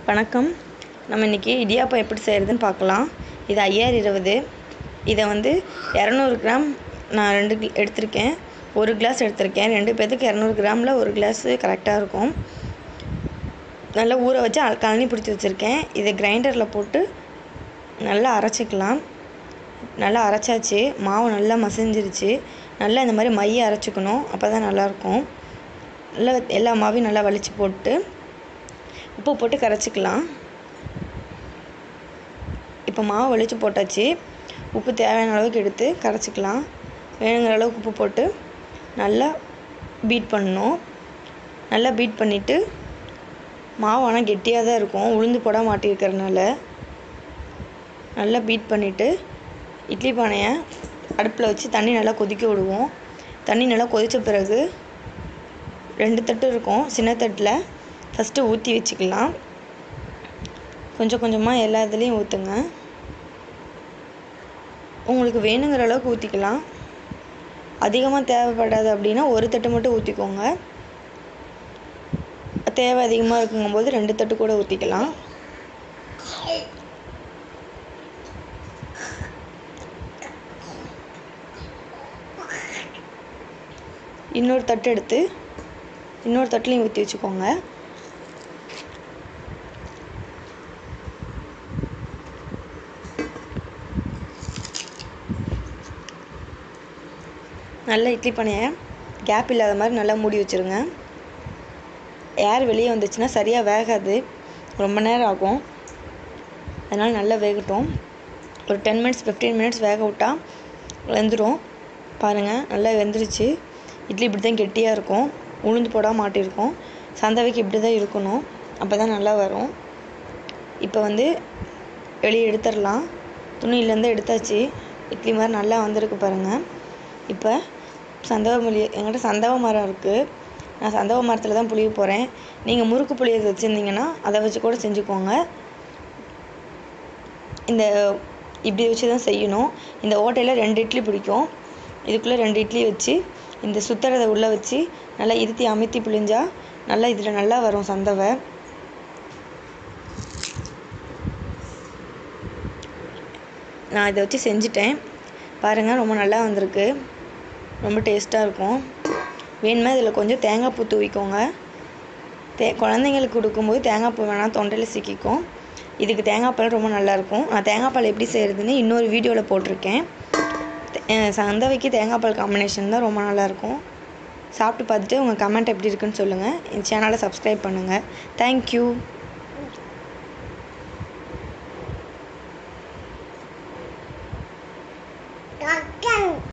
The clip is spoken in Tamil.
வணக்கம் நம்ம இன்றைக்கி இடியாப்பம் எப்படி செய்கிறதுன்னு பார்க்கலாம் இது ஐயாயிரம் இருபது இதை வந்து இரநூறு கிராம் நான் ரெண்டு கில் எடுத்திருக்கேன் ஒரு கிளாஸ் எடுத்திருக்கேன் ரெண்டு பேர்த்துக்கு இரநூறு கிராமில் ஒரு கிளாஸு கரெக்டாக இருக்கும் நல்லா ஊற வச்சு அ- கழனி பிடிச்சி வச்சுருக்கேன் இதை கிரைண்டரில் போட்டு நல்லா அரைச்சிக்கலாம் நல்லா அரைச்சாச்சு மாவு நல்லா மசிஞ்சிருச்சு நல்லா இந்த மாதிரி மைய அரைச்சிக்கணும் அப்போ தான் நல்லாயிருக்கும் நல்லா எல்லா மாவையும் நல்லா வலிச்சு போட்டு உப்பு போட்டு கரைச்சிக்கலாம் இப்போ மாவு வலிச்சு போட்டாச்சு உப்பு தேவையான அளவுக்கு எடுத்து கரைச்சிக்கலாம் வேணுங்கிற அளவுக்கு உப்பு போட்டு நல்லா பீட் பண்ணணும் நல்லா பீட் பண்ணிவிட்டு மாவு ஆனால் கெட்டியாக தான் இருக்கும் உளுந்து போட மாட்டிருக்கிறதுனால நல்லா பீட் பண்ணிவிட்டு இட்லி பானையை அடுப்பில் வச்சு தண்ணி நல்லா கொதிக்க விடுவோம் தண்ணி நல்லா கொதித்த பிறகு ரெண்டு தட்டு இருக்கும் சின்ன தட்டில் ஃபஸ்ட்டு ஊற்றி வச்சுக்கலாம் கொஞ்சம் கொஞ்சமாக எல்லா இதுலேயும் ஊற்றுங்க உங்களுக்கு வேணுங்கிற அளவுக்கு ஊற்றிக்கலாம் அதிகமாக தேவைப்படாது அப்படின்னா ஒரு தட்டு மட்டும் ஊற்றிக்கோங்க தேவை அதிகமாக இருக்குங்கும்போது ரெண்டு தட்டு கூட ஊற்றிக்கலாம் இன்னொரு தட்டு எடுத்து இன்னொரு தட்டுலையும் ஊற்றி வச்சுக்கோங்க நல்லா இட்லி பானையை கேப் இல்லாத மாதிரி நல்லா மூடி வச்சுருங்க ஏர் வெளியே வந்துச்சுன்னா சரியாக வேகாது ரொம்ப நேரம் ஆகும் அதனால் நல்லா வேகட்டும் ஒரு டென் மினிட்ஸ் ஃபிஃப்டீன் மினிட்ஸ் வேக விட்டால் வெந்துடும் பாருங்கள் நல்லா வெந்துருச்சு இட்லி இப்படி தான் கெட்டியாக இருக்கும் உளுந்து போடாம மாட்டிருக்கும் சந்தவைக்கு இப்படி தான் இருக்கணும் அப்போ தான் நல்லா வரும் இப்போ வந்து வெளியே எடுத்துடலாம் துணியிலேருந்து எடுத்தாச்சு இட்லி மாதிரி நல்லா வந்திருக்கு பாருங்கள் இப்போ சந்தவ மல்லி என்கிட்ட சந்தவ மரம் இருக்குது நான் சந்தவ மரத்தில் தான் புளிய போகிறேன் நீங்கள் முறுக்கு புளியது வச்சுருந்தீங்கன்னா அதை வச்சு கூட செஞ்சுக்கோங்க இந்த இப்படி வச்சு தான் செய்யணும் இந்த ஓட்டையில் ரெண்டு இட்லி பிடிக்கும் இதுக்குள்ளே ரெண்டு இட்லி வச்சு இந்த சுத்துறதை உள்ளே வச்சு நல்லா இருத்தி அமுத்தி பிழிஞ்சா நல்லா இதில் நல்லா வரும் சந்தவை நான் இதை வச்சு செஞ்சுட்டேன் பாருங்கள் ரொம்ப நல்லா வந்திருக்கு ரொம்ப டேஸ்ட்டாக இருக்கும் வேணுமே இதில் கொஞ்சம் தேங்காய் பூ தூவிக்கோங்க தே குழந்தைங்களுக்கு கொடுக்கும்போது தேங்காய் பூ வேணால் தொண்டையில் சிக்கிக்கும் இதுக்கு தேங்காய் பால் ரொம்ப நல்லாயிருக்கும் நான் தேங்காய் பால் எப்படி செய்கிறதுன்னு இன்னொரு வீடியோவில் போட்டிருக்கேன் தே- அஹ் சந்தவைக்கு தேங்காய் பால் காம்பினேஷன் தான் ரொம்ப நல்லாயிருக்கும் சாப்பிட்டு பார்த்துட்டு உங்கள் கமெண்ட் எப்படி இருக்குன்னு சொல்லுங்கள் என் சேனலை சப்ஸ்கிரைப் பண்ணுங்கள் தேங்க்யூ Gagang.